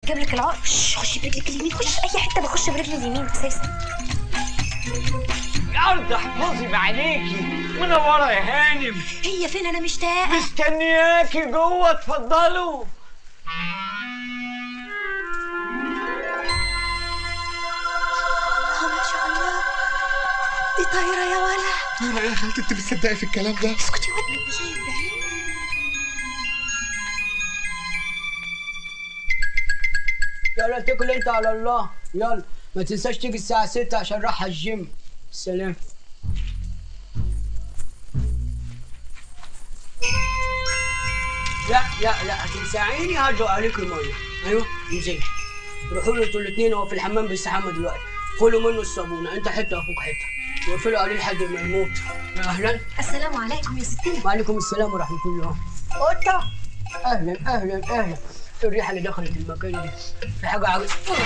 اركب لك العقد شش، خشي برجلك اليمين خش في اي حته بخش برجلي اليمين اساسا الارض احفظي بعينيكي منوره يا هانم هي فين انا مشتاقه مستنياكي جوه اتفضلوا الله ما شاء الله دي طايره يا ولا طايرة يا خالتي انت بتصدقي في الكلام ده اسكتي يا ودي انت شايف بعينك يلا اتكل انت على الله يلا ما تنساش تيجي الساعة 6 عشان رايح الجيم سلام لا لا لا هتنساعيني هرجع عليك المية ايوه انزلي روحوا له انتوا الاثنين هو في الحمام بيستحمى دلوقتي خلوا منه الصابونة انت حتة اخوك حتة واقفلوا عليه لحد ما يموت يا اهلا السلام عليكم يا ستنا وعليكم السلام ورحمة الله قطة أهلا أهلا أهلا الريحة اللي دخلت المكان دي في حاجة عجب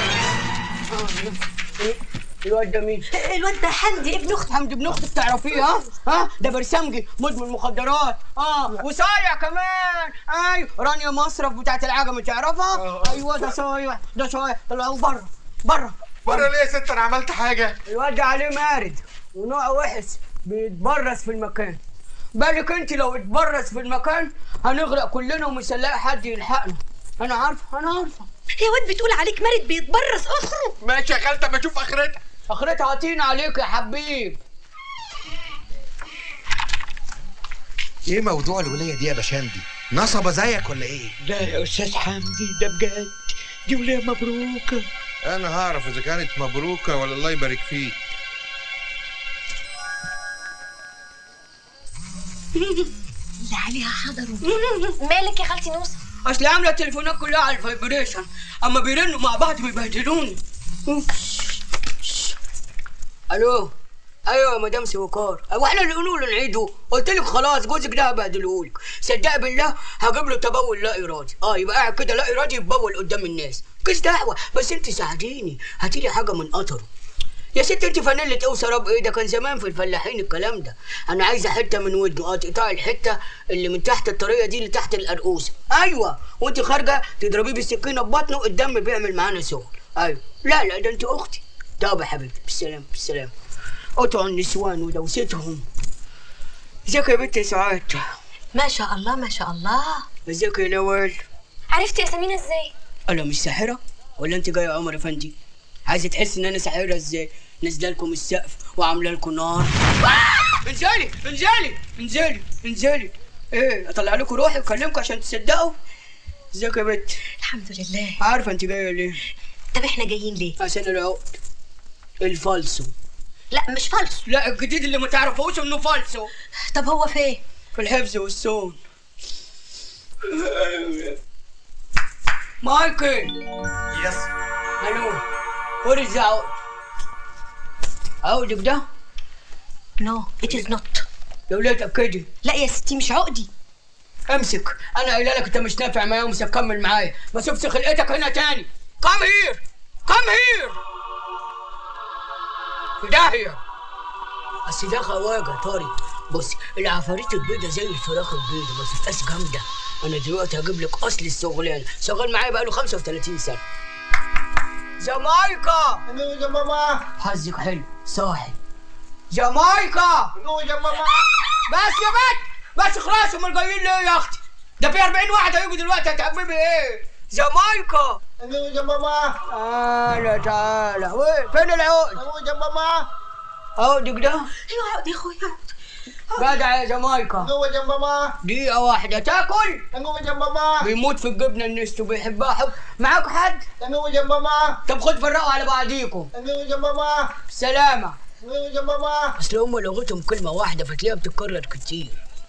الواد ده مين؟ الواد ده حمدي ابن اختي حمدي ابن اختك تعرفيه ها؟ ها؟ ده برسمجي مدمن مخدرات اه وصايع كمان ايوه رانيا مصرف بتاعت العجمة تعرفها؟ ايوه ده صايع ده صايع طلعوه بره بره بره ليه يا ست انا عملت حاجة الواد ده عليه مارد ونوع وحش بيتبرز في المكان بالك انت لو اتبرز في المكان هنغرق كلنا ومش هنلاقي حد يلحقنا انا عارفه انا عارفه يا واد بتقول عليك مرض بيتبرز اخره ماشي يا خالتي اما اشوف اخرتها اخرتها عطين عليك يا حبيب ايه موضوع الولية دي يا باشندي نصبة زيك ولا ايه لا يا استاذ حمدي ده بجد دي وليه مبروكه انا هعرف اذا كانت مبروكة ولا الله يبارك فيك اللي عليها حضروا مالك يا خالتي نوسه اصل عامله التليفونات كلها على الفايبريشن اما بيرنوا مع بعض بيبهدلوني الو ايوه يا مدام سوكار واحنا اللي نقول له نعيده قلت لك خلاص جوزك ده هبهدلهولك صدق بالله هجيب له تبول لا ارادي اه يبقى قاعد كده لا ارادي يتبول قدام الناس كيس دعوه بس انت ساعديني هاتي لي حاجه من قطره يا ست انت فانيلة ايه وسراب ايه ده كان زمان في الفلاحين الكلام ده انا عايزه حته من ودنه اه تقطعي الحته اللي من تحت الطريه دي اللي تحت القرقوسه ايوه وانت خارجه تضربيه بالسكينه ببطنه الدم بيعمل معانا شغل ايوه لا لا ده انت اختي طب يا حبيبتي بالسلامه بالسلامه قطعوا النسوان ودوستهم ازيك يا بنت يا سعاد ما شاء الله ما شاء الله ازيك يا نوال عرفتي اسامينا ازاي انا مش ساحره ولا انت جايه يا عمر افندي عايزه تحس ان انا ساحره ازاي نازله لكم السقف وعامله لكم نار آه! انزلي انزلي انزلي انزلي ايه اطلع لكم روحي واكلمكم عشان تصدقوا ازيك يا بنت الحمد لله عارفه انت جايه ليه طب احنا جايين ليه عشان العقد الفالسو لا مش فالص لا الجديد اللي ما تعرفوش انه فالسو طب هو فين في الحفظ والصون مايكل يس الو وات از عقد عقدك ده نو ات از نوت يا ولاد اتاكدي لا يا ستي مش عقدي امسك انا قايله لك انت مش نافع معايا ومش هتكمل معايا ما اشوفش خلقتك هنا تاني كم هير كم هير في داهيه اصل ده خواجه طاري بص العفاريت البيضة زي الفراخ البيضة ما تبقاش جامدة أنا دلوقتي هجيب لك أصل الشغلانة شغال معايا بقاله 35 سنة جامايكا Ano dyan, mama? حظك حلو صاحي جامايكا Ano dyan, mama? بس يا بنت بس خلاص امال جايين ليه يا اختي ده في 40 واحد هيجوا دلوقتي هتحببي ايه جامايكا Ano dyan, mama? تعالى تعالى وين فين العقد Ano dyan, mama? عقدك ده ايوه عقدي يا اخويا جدع يا جامايكا Ano dyan, mama? دقيقة واحدة تاكل Ano dyan, mama? بيموت في الجبنة النستو بيحبها حب معاك حد Ano dyan, mama? طب خد فرقوا على بعضيكم Ano dyan, mama? سلامة Ano dyan, mama? اصل هم لغتهم كلمة واحدة فتلاقيها بتتكرر كتير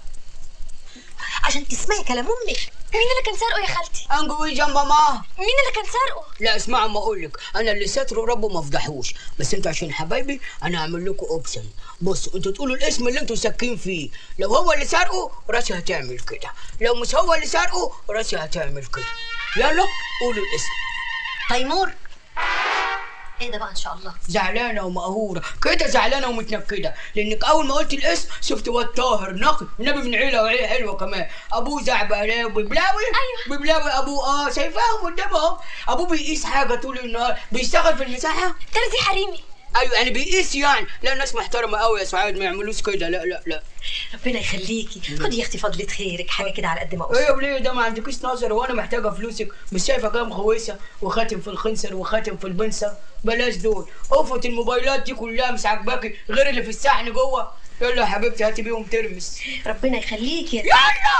عشان تسمعي كلام امك مين اللي كان سارقه يا خالتي انجوي جنب ماما مين اللي كان سارقه لا اسمع ما اقول لك انا اللي ستره ربه ما فضحوش بس انتوا عشان حبايبي انا هعمل لكم اوبشن بصوا انتوا تقولوا الاسم اللي انتوا ساكين فيه لو هو اللي سارقه راسي هتعمل كده لو مش هو اللي سارقه راسي هتعمل كده يلا قولوا الاسم تيمور ايه ده بقى ان شاء الله زعلانه ومقهوره كده زعلانه ومتنكده لانك اول ما قلت الاسم شفت واد طاهر نقي النبي من عيله وعيله حلوه كمان ابوه زعبلاوي ببلاوي أيوة. ببلاوي ابوه اه شايفاهم قدامه اهو ابوه بيقيس حاجه طول النهار بيشتغل في المساحه ترزي حريمي ايوه يعني بيقيس يعني لا ناس محترمه قوي يا سعاد ما يعملوش كده لا لا لا ربنا يخليكي خدي يا اختي فضلة خيرك حاجه كده على قد ما ايه اقول يا وليه ده ما عندكيش نظر وانا محتاجه فلوسك مش شايفه كام خويسه وخاتم في الخنصر وخاتم في البنصر بلاش دول قفة الموبايلات دي كلها مش عاجباكي غير اللي في السحن جوه يلا يا حبيبتي هاتي بيهم ترمس ربنا يخليكي يلا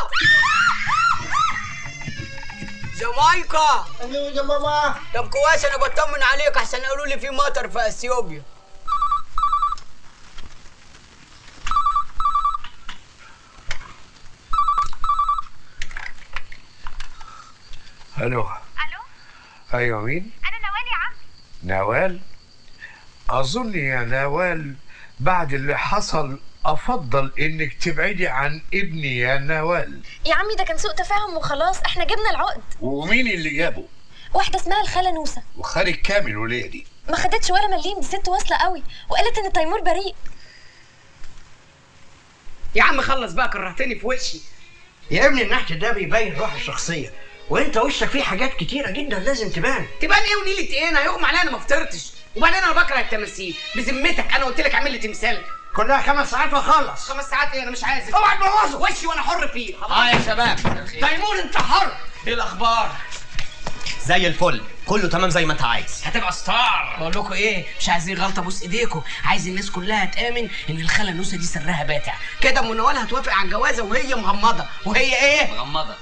جامايكا ايوه يا ماما طب كويس انا بطمن عليك احسن قالوا لي في مطر في اثيوبيا الو الو ايوه مين انا نوال يا عم نوال اظن يا نوال بعد اللي حصل افضل انك تبعدي عن ابني يا نوال يا عمي ده كان سوء تفاهم وخلاص احنا جبنا العقد ومين اللي جابه واحده اسمها الخاله نوسه وخارج كامل الوليه دي ما خدتش ولا مليم دي ست واصله قوي وقالت ان تيمور بريء يا عم خلص بقى كرهتني في وشي يا ابني النحت ده بيبين روح الشخصية وانت وشك فيه حاجات كتيرة جدا لازم تبان تبان ايه ونيلة ايه انا هيغمى عليا انا ما فطرتش وبعدين انا بكره التماثيل بذمتك انا قلت لك اعمل لي تمثال كلها خمس ساعات وخلص خمس ساعات ايه انا مش عايز اوعى تبوظه وشي وانا حر فيه خلاص اه يا شباب تيمور انت حر ايه الاخبار زي الفل كله تمام زي ما انت عايز هتبقى ستار بقول لكم ايه مش عايزين غلطه بوس ايديكم عايز الناس كلها تامن ان الخاله نوسه دي سرها باتع كده ام نوال هتوافق على الجوازه وهي مغمضه وهي ايه مغمضه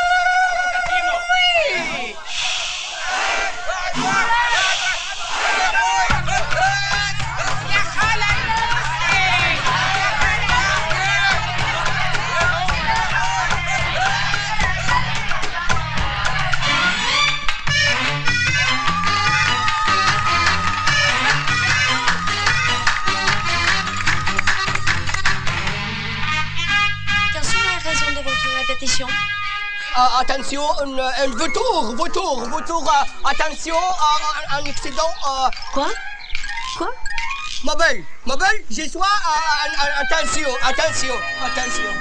Quelles sont les raisons de votre répétition آه اتنسيون الفطور فطور فطور اتنسيون ان اكسيدون Quoi Quoi ما بل ما بل جي سوا اتنسيون اتنسيون اتنسيون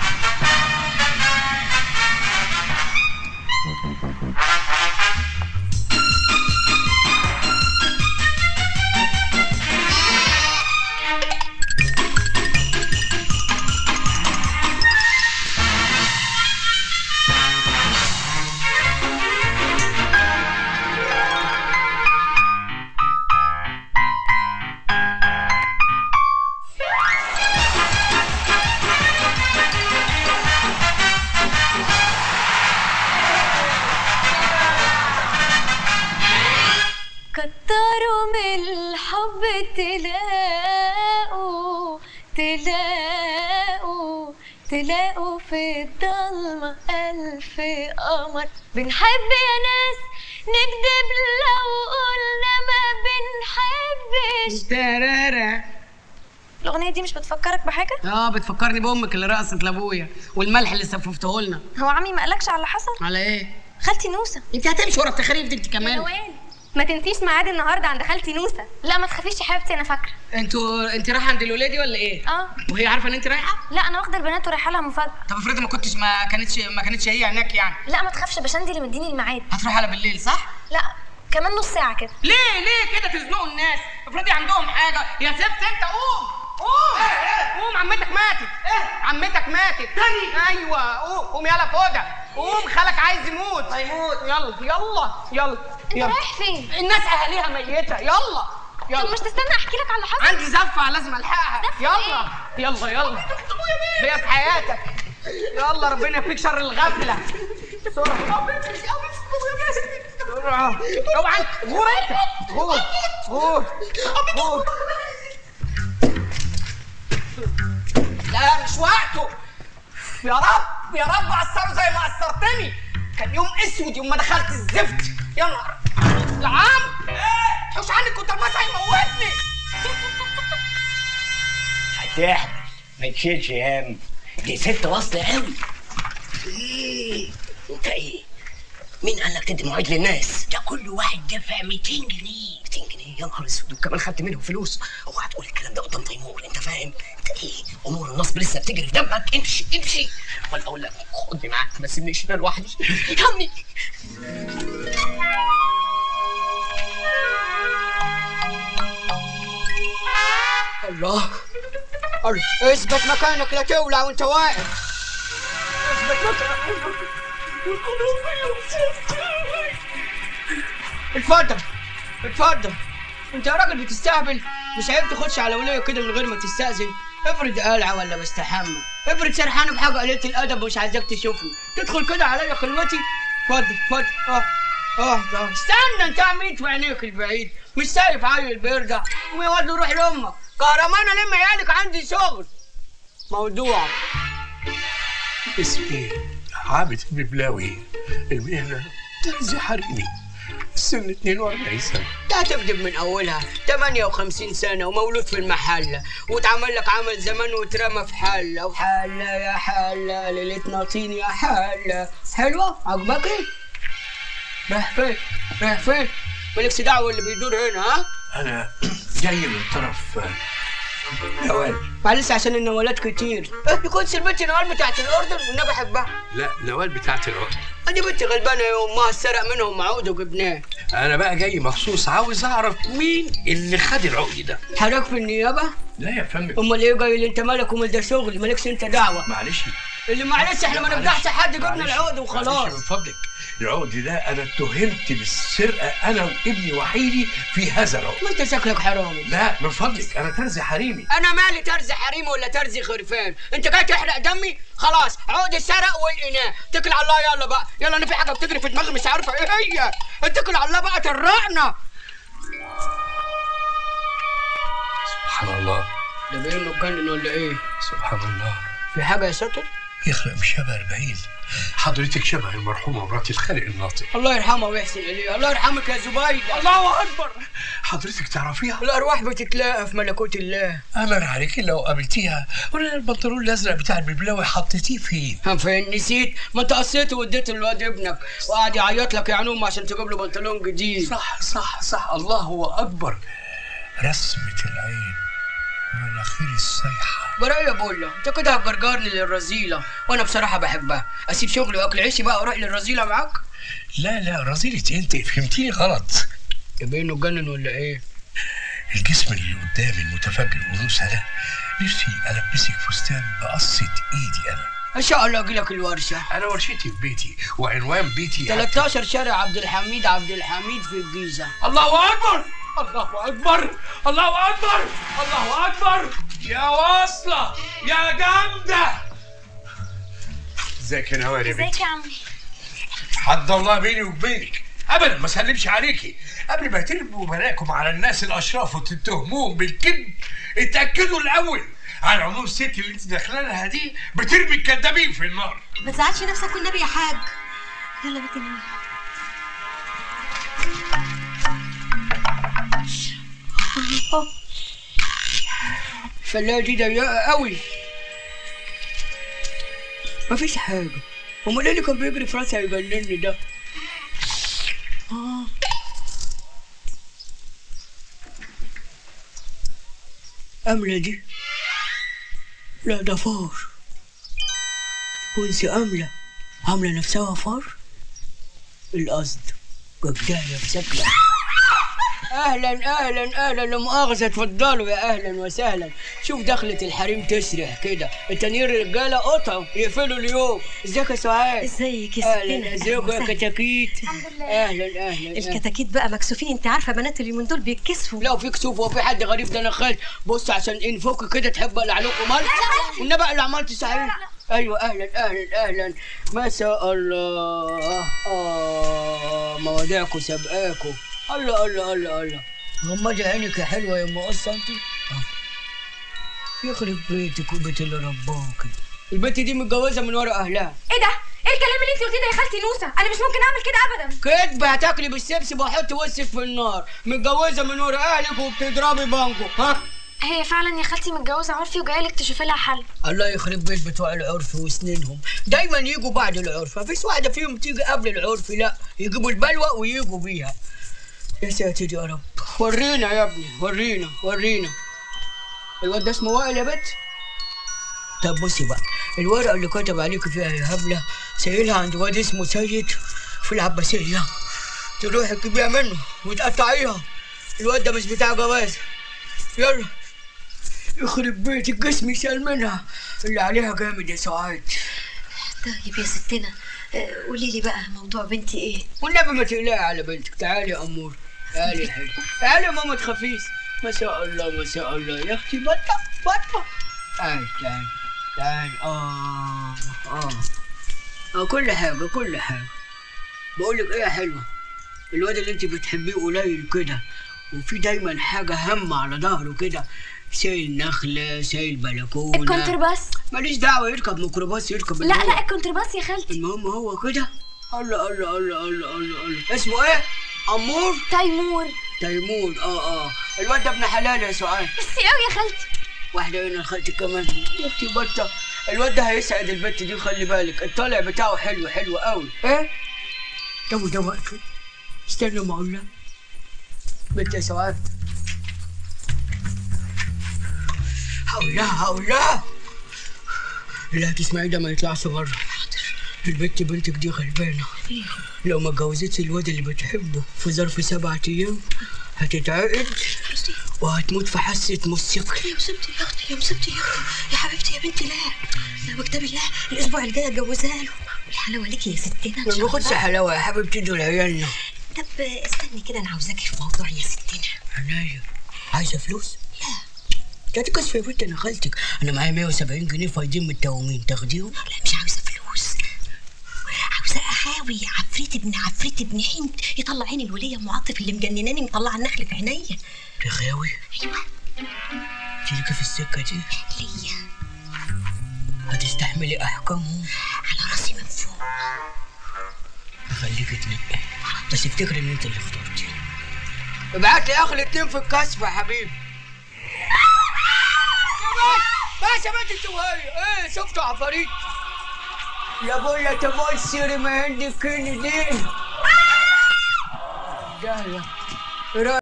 كتروا من الحب تلاقوا تلاقوا تلاقوا في الضلمة ألف قمر بنحب يا ناس نكذب لو قلنا ما بنحبش ترارا الأغنية دي مش بتفكرك بحاجة؟ اه بتفكرني بامك اللي رقصت لابويا والملح اللي سففته لنا هو عمي ما قالكش على اللي حصل؟ على ايه خالتي نوسة انت هتمشي ورا التخاريف دي انت كمان نوال ما تنسيش ميعاد النهارده عند خالتي نوسة لا ما تخافيش يا حبيبتي انا فاكره انتوا انت رايحه عند الولادي ولا ايه اه وهي عارفه ان انت رايحه لا انا واخده البنات ورايحه لها مفاجاه طب افرضي ما كنتش ما كانتش ما كانتش هي هناك يعني لا ما تخافش بشندي اللي مديني الميعاد هتروح على بالليل صح لا كمان نص ساعه كده ليه ليه كده تزنقوا الناس افرضي عندهم حاجه يا سبت انت قوم قوم قوم عمتك ماتت عمتك ماتت تاني ايوه قوم قوم يلا فوجا قوم خالك عايز يموت هيموت يلا يلا يلا انت يلا رايح فين الناس اهاليها ميته يلا طب يلا مش تستنى احكي لك على اللي حصل عندي زفه لازم الحقها زفة يلا يلا يلا هي في حياتك يلا ربنا يفيك شر الغفله بسرعه بسرعه اوعى غور انت غور غور غور لا مش وقته يا رب يا رب قصروا زي ما قصرتني كان يوم اسود يوم ما دخلت الزفت يا نهار العام حوش عني كنت الماس هيموتني هتحمل ما تشيلش هم دي ست واصلة قوي ايه انت ايه مين قال لك تدي مواعيد للناس ده كل واحد دافع 200 جنيه 200 جنيه يا نهار اسود وكمان خدت منهم فلوس اوعى تقول الكلام ده قدام تيمور انت فاهم انت ايه امور النصب لسه بتجري في دمك امشي امشي ولا اقول لك خدني معاك ما تسيبنيش انا لوحدي همي الله الله اثبت مكانك لا تولع وانت واقف اثبت مكانك اتفضل اتفضل انت يا راجل بتستهبل مش عيب تخش على وليه كده من غير ما تستأذن افرض قلعة ولا بستحمى افرض سرحانة بحاجة قليلة الأدب ومش عايزاك تشوفني تدخل كده عليا خلوتي اتفضل اتفضل اه اه اه استنى انت عميت في عينيك البعيد مش شايف عيل بيرجع قوم يا ولد روح لامك كهرمانة لم عيالك عندي شغل موضوع اسمي عابد الببلاوي المهنة ترزي حريمي السن 42 سنة لا تكذب من اولها 58 سنه ومولود في المحله واتعمل لك عمل زمان واترمى في حله وحله يا حله ليلتنا طين يا حله حلوه عجبك ايه؟ رايح فين؟ رايح فين؟ مالكش دعوه اللي بيدور هنا ها؟ أنا جاي من طرف آه، نوال معلش عشان النوالات كتير ايه يكونش البنت نوال بتاعت الاردن والنبي بحبها لا نوال بتاعت العقد ادي بنتي غلبانه يا امها سرق منهم عقد وجبناه أنا بقى جاي مخصوص عاوز أعرف مين اللي خد العقد ده حضرتك في النيابه؟ لا يا فندم امال ايه جاي اللي انت مالك ومال ده شغل مالكش انت دعوه معلش اللي معلش احنا ما نفضحش حد جبنا معلش. العقد معلش وخلاص من فضلك العقد ده أنا اتهمت بالسرقة أنا وابني وحيدي في هذا العقد ما انت شكلك حرامي لا من فضلك أنا ترزي حريمي انا مالي ترزي حريم ولا ترزي خرفان انت جاي تحرق دمي خلاص عقد السرق والاناء اتكل على الله يلا بقى يلا انا في حاجه بتجري في دماغي مش عارفه ايه هي اتكل على الله بقى ترقنا سبحان الله ده بينه اتجنن ولا ايه سبحان الله في حاجه يا ساتر يخلق مش شبه البعيد حضرتك شبه المرحومة مرات الخالق الناطق الله يرحمه ويحسن اليه الله يرحمك يا زبيد الله اكبر حضرتك تعرفيها الارواح بتتلاقى في ملكوت الله أمر عليك لو قابلتيها ولا البنطلون الأزرق بتاع الببلاوي حطيتيه فين هم فين نسيت ما انت قصيته واديته لواد ابنك وقعد يعيط لك يا عنوم عشان تجيب له بنطلون جديد صح صح صح الله هو أكبر رسمة العين مناخير السيحة براء يا بولا انت كده هتجرجرني للرذيله وانا بصراحه بحبها اسيب شغلي واكل عيشي بقى واروح للرذيله معاك لا لا رذيلة انت فهمتيني غلط يا بينه اتجنن ولا ايه الجسم اللي قدامي المتفجر والأنوثة ده نفسي ألبسك فستان بقصة إيدي أنا ان شاء الله اجي لك الورشه أنا ورشتي في بيتي وعنوان بيتي 13 شارع عبد الحميد عبد الحميد في الجيزه الله أكبر الله أكبر الله أكبر الله أكبر يا واصلة يا جامدة ازيك يا نوال يا بنتي ازيك يا عمي حد الله بيني وبينك ابدا ما سلمش عليكي قبل ما ترموا بلاكم على الناس الاشراف وتتهموهم بالكذب اتاكدوا الاول على العموم الست اللي انت داخله لها دي بترمي الكذابين في النار ما تزعلش نفسك والنبي يا حاج يلا بيت النوم الفلايه دي ضيقه قوي مفيش حاجه امال ايه اللي كان بيجري في راسي هيجنني ده آه. أملة دي لا ده فار أنثى أملة عاملة نفسها فار القصد جداية بشكل اهلا اهلا اهلا لا مؤاخذه اتفضلوا يا اهلا وسهلا شوف دخلة الحريم تسرح كده التانيين رجاله قطعوا يقفلوا اليوم ازيك يا سعاد ازيك يا اهلا ستنا ازيكم يا كتاكيت الحمد لله اهلا اهلا أهلاً. الكتاكيت بقى مكسوفين انت عارفه بنات اليومين دول بيتكسفوا لا في كسوف وفي حد غريب ده انا خالد بص عشان انفك كده تحب اقلع لكم مال والنبي اللي عملت صحيح ايوه اهلا اهلا اهلا ما شاء الله اه مواضيعكم سابقاكم الله الله الله الله غمضي عينك يا حلوه يا ام قصه انت آه. يخرب بيتك وبيت اللي رباكي البنت دي متجوزه من ورا اهلها ايه ده ايه الكلام اللي انت قلتيه ده يا خالتي نوسه انا مش ممكن اعمل كده ابدا كدب هتاكلي بالسبسب واحط وشك في النار متجوزه من ورا اهلك وبتضربي بانكو ها هي فعلا يا خالتي متجوزه عرفي وجايه لك تشوفي لها حل الله يخرب بيت بتوع العرف وسنينهم دايما يجوا بعد العرف ما فيش واحده فيهم تيجي قبل العرف لا يجيبوا البلوى ويجوا بيها يا ساتر يا رب ورينا يا ابني ورينا ورينا الواد ده اسمه وائل يا بت طب بصي بقى الورقه اللي كتب عليك فيها يا هبله سايلها عند واد اسمه سيد في العباسيه تروحي تجيبيها منه وتقطعيها الواد ده مش بتاع جواز يلا يخرب بيت الجسم يشال منها اللي عليها جامد يا سعاد طيب يا ستنا آه، قولي لي بقى موضوع بنتي ايه والنبي ما تقلقي على بنتك تعالي يا امور تعالي يا حبيبي تعالي يا ماما تخافيش ما شاء الله ما شاء الله يا اختي بطه بطه تعالي تعالي تعالي اه اه اه كل حاجه كل حاجه بقول لك ايه يا حلوه الواد اللي انت بتحبيه قليل كده وفي دايما حاجه هم على ظهره كده شايل نخله شايل بلكونه الكونترباس ماليش دعوه يركب ميكروباص يركب لا اللي هو. لا الكونترباس يا خالتي المهم هو كده الله الله الله الله الله الله اسمه ايه؟ امور تيمور تيمور اه اه الواد ده ابن حلال يا سعاد بس قوي يا خالتي واحدة هنا خالتي كمان يا اختي بطة الواد ده هيسعد البت دي خلي بالك الطالع بتاعه حلو حلو قوي ايه؟ ده ده وقته استنى ما اقول لك بنت يا سعاد هقول لها هقول لها لا تسمعي ده ما يطلعش بره البت بنتك دي غلبانة لو ما اتجوزتش الواد اللي بتحبه في ظرف سبعة أيام هتتعقد وهتموت في حاسة موسيقى يا مصيبتي يا اختي يا مصيبتي يا اختي يا حبيبتي يا بنتي لا لا بكتب الله الاسبوع الجاي اتجوزها له الحلاوه عليكي يا ستنا إن ما شاء باخدش الله. حلاوة يا حبيبتي دول عيالنا طب استني كده انا عاوزاكي في موضوع يا ستنا عناية عايزة فلوس؟ لا لا تكسف يا بنت انا خالتك انا معايا 170 جنيه فايضين من التومين تاخديهم؟ لا مش عاوزه فلوس عاوزه احاوي عفريت ابن عفريت ابن حنت يطلع عين الوليه معاطف اللي مجنناني مطلعه النخل في عينيا رخاوي ايوه تيجي في السكة دي ليا هتستحملي احكامهم على راسي من فوق اخليك تنقي بس افتكري ان انت اللي اخترتي ابعت لي اخر اتنين في الكشف يا حبيبي بس يا بنت الجوهرية ايه شفتوا عفاريت يا بويا تبصري ما عندك كندي جاية ايه رايك